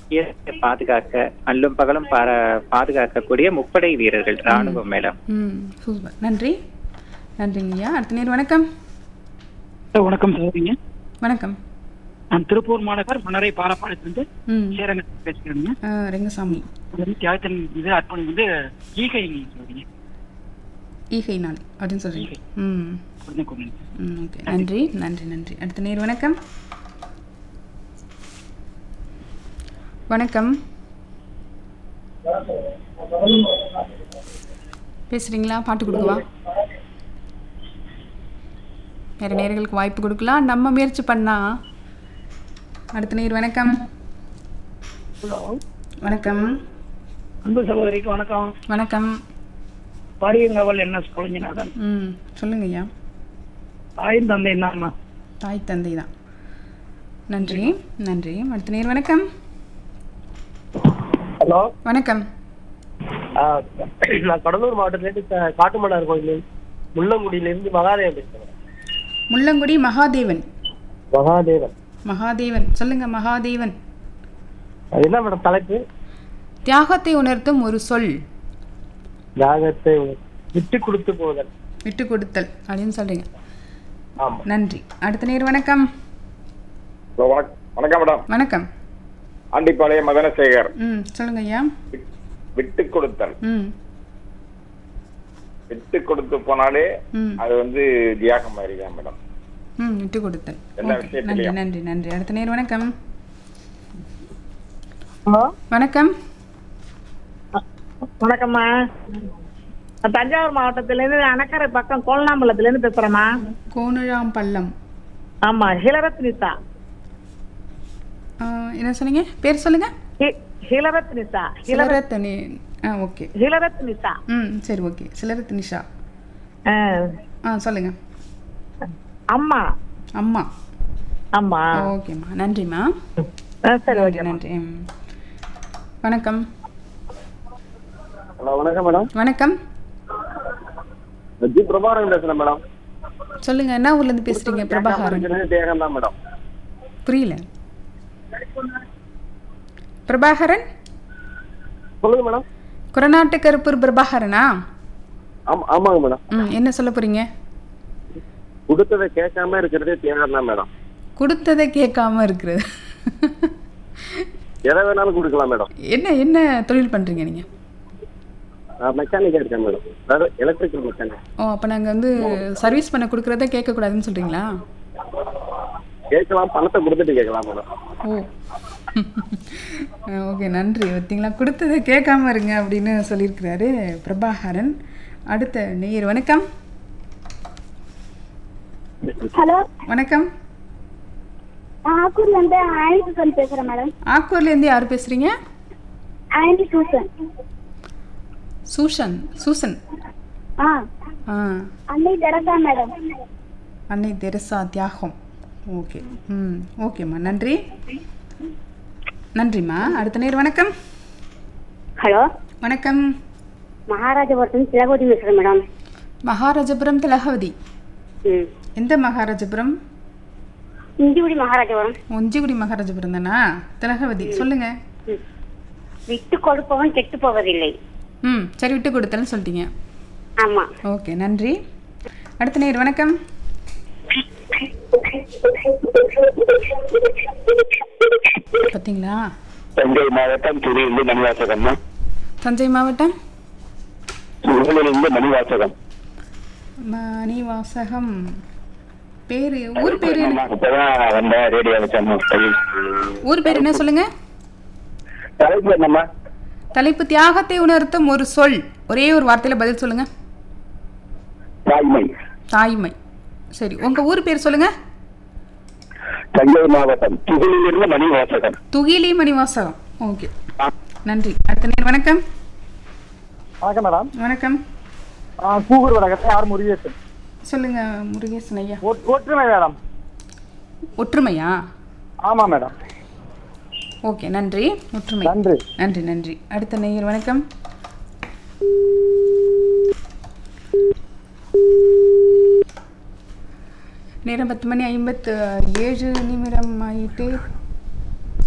இயற்கையை பாதுகாக்க அல்லும் பகலும் பார- பாதுகாக்கக்கூடிய முப்படை வீரர்கள் ராணுவம் மேடம் ம் சூப்பர் நன்றி நன்றிங்கய்யா அடுத்த நேர் வணக்கம் வணக்கம் சகோதரிங்க வணக்கம் நான் திருப்பூர் மாநகர் மணரை பாலப்பாளையத்திலிருந்து ம் சேரங்க பேசுகிறேங்க ஆ, ரெங்கசாமி இது வந்து தியாகத்தின் இது அர்ப்பணம் வந்து ஈகை சகோதரிங்க ஈகை நாள் அப்படின்னு சொல்றீங்க ஈகை. ம் குழந்தை குழந்தை ம் ஓகே நன்றி நன்றி நன்றி அடுத்த நேர் வணக்கம் வணக்கம் பேசுறீங்களா பாட்டு கொடுக்கவா வேற நேர்களுக்கு வாய்ப்பு கொடுக்கலாம் நம்ம முயற்சி பண்ணா அடுத்த நேர் வணக்கம் ஹலோ வணக்கம் அன்பு சகோதரிக்கு வணக்கம் வணக்கம் பாரியங்கவல் என்ன குழஞ்சினாதான் ம் சொல்லுங்க ஐயா தாயின் தந்தை என்னம்மா தாய் தந்தை தான் நன்றி நன்றி அடுத்த நேர் வணக்கம் ஹலோ வணக்கம் நான் கடலூர் மாவட்டத்திலேருந்து க- காட்டுமன்னார் கோயில் முள்ளங்குடியிலேருந்து மகாதேவன் பேசுகிறேன் முள்ளங்குடி மகாதேவன் மகாதேவன் மகாதேவன் சொல்லுங்க மகாதேவன் அது என்ன மேடம் தலைப்பு தியாகத்தை உணர்த்தும் ஒரு சொல் தியாகத்தை விட்டு கொடுத்து போதல் விட்டு கொடுத்தல் அப்படின்னு சொல்றீங்க ஆமா நன்றி அடுத்த நேர் வணக்கம் ஹலோ வணக்கம் வணக்கம் மேடம் வணக்கம் ஆண்டிப்பாளையம் மதனசேகர் ம் சொல்லுங்க ஐயா விட்டு கொடுத்தல் ம் விட்டு கொடுத்து போனாலே ம் அது வந்து தியாகம் மாதிரி தான் மேடம் ம் விட்டு கொடுத்தல் எல்லா ஓகே நன்றி விஷயத்திலையும். நன்றி நன்றி அடுத்த நேர் வணக்கம் ஹலோ வணக்கம் வணக்கம்மா நான் தஞ்சாவூர் மாவட்டத்திலேருந்து அணக்கரை பக்கம் கோலனாம்பலத்துலேருந்து பேசுகிறேம்மா கோணுழாம் பள்ளம் ஆமா ஹிலரத் நிசா ஆ, என்ன சொன்னீங்க பேர் சொல்லுங்க ஹி- ஹிலரத் நிசா ஹிலரத் சிலரத் நி- ஆ ஓகே ஹிலரத் நிசா ம் சரி ஓகே சிலரத் நிஷா ஆ, ஆ சொல்லுங்க அம்மா அம்மா ஆமா ஓகேம்மா நன்றிம்மா ஆ, சரி நன்றி ஓகே நன்றி ம். வணக்கம் ஹலோ வணக்கம் மேடம் வணக்கம் ஜி பிரபாகரன் பேசுறேன் மேடம் சொல்லுங்க என்ன ஊர்ல இருந்து பேசுறீங்க பிரபாகரன் தியாகம் தான் மேடம் புரியல பிரபாகரன் சொல்லுங்க மேடம் குரநாட்டு கருப்பூர் பிரபாகரனா ஆமா ஆமாங்க மேடம் ம் என்ன சொல்ல போறீங்க கொடுத்ததை கேட்காம இருக்கிறதே தியாகம் தான் மேடம் கொடுத்ததை கேட்காம இருக்கிறது எதை வேணாலும் கொடுக்கலாம் மேடம் என்ன என்ன தொழில் பண்றீங்க நீங்க மெக்கானிக்கா இருக்கேன் மேடம் அதாவது எலக்ட்ரிக்கல் மெக்கானிக் ஓ அப்போ நாங்கள் வந்து சர்வீஸ் பண்ண கொடுக்குறத கேட்கக்கூடாதுன்னு சொல்றீங்களா கேட்கலாம் பணத்தை கொடுத்துட்டு கேட்கலாம் மேடம் ஓ ஓகே நன்றி பார்த்தீங்களா கொடுத்ததை கேட்காம இருங்க அப்படின்னு சொல்லியிருக்கிறாரு பிரபாகரன் அடுத்த நேயர் வணக்கம் ஹலோ வணக்கம் ஆக்கூர்ல இருந்து ஆனி சூசன் பேசுறேன் மேடம் ஆக்கூர்லேருந்து யார் பேசுறீங்க ஆனி சூசன் சூஷன் சூசன் ஆ ஆ அன்னை தெரசா மேடம் அன்னை தெரசா தியாகம் ஓகே ம் ஓகேம்மா நன்றி நன்றிம்மா அடுத்த நேர் வணக்கம் ஹலோ வணக்கம் மகாராஜபுரத்துல சிலகோதி பேசுறேன் மேடம் மகாராஜபுரம் திலகவதி ம் எந்த மகாராஜபுரம் இந்திகுடி மகாராஜபுரம் ஒஞ்சிகுடி மகாராஜபுரம் தானா திலகவதி சொல்லுங்க ம். விட்டு கொடுப்பவன் கெட்டு போவதில்லை ம் சரி விட்டு கொடுத்தேன்னு சொல்லிட்டீங்க ஆமா ஓகே நன்றி அடுத்த நேர் வணக்கம் பார்த்தீங்களா தஞ்சை மாவட்டம் துறையிலிருந்து மணிவாசகம் தஞ்சை மாவட்டம் உங்களிலிருந்து மணிவாசகம் மணிவாசகம் பேரு ஊர் பேரு என்ன? இப்பதான் வந்தேன் ரேடியோ வச்சேன் ஊர் பேர் என்ன சொல்லுங்க தலைப்பு என்னம்மா தலைப்பு தியாகத்தை உணர்த்தும் ஒரு சொல் ஒரே ஒரு வார்த்தையில பதில் சொல்லுங்க தாய்மை தாய்மை சரி உங்க ஊர் பேர் சொல்லுங்க தஞ்சை மாவட்டம் துகளிலிருந்து மணிவாசகம் துகிலி மணிவாசகம் ஓகே நன்றி அடுத்த நேர் வணக்கம் வணக்கம் மேடம் வணக்கம் கூகுள் வணக்கத்தை யார் முருகேசன் சொல்லுங்க முருகேசன் ஐயா ஒற்றுமை மேடம் ஒற்றுமையா ஆமா மேடம் ஓகே நன்றி ஒற்றுமை நன்றி நன்றி நன்றி அடுத்த நேயர் வணக்கம் நேரம் பத்து மணி ஐம்பத்து ஏழு நிமிடம் ஆயிட்டு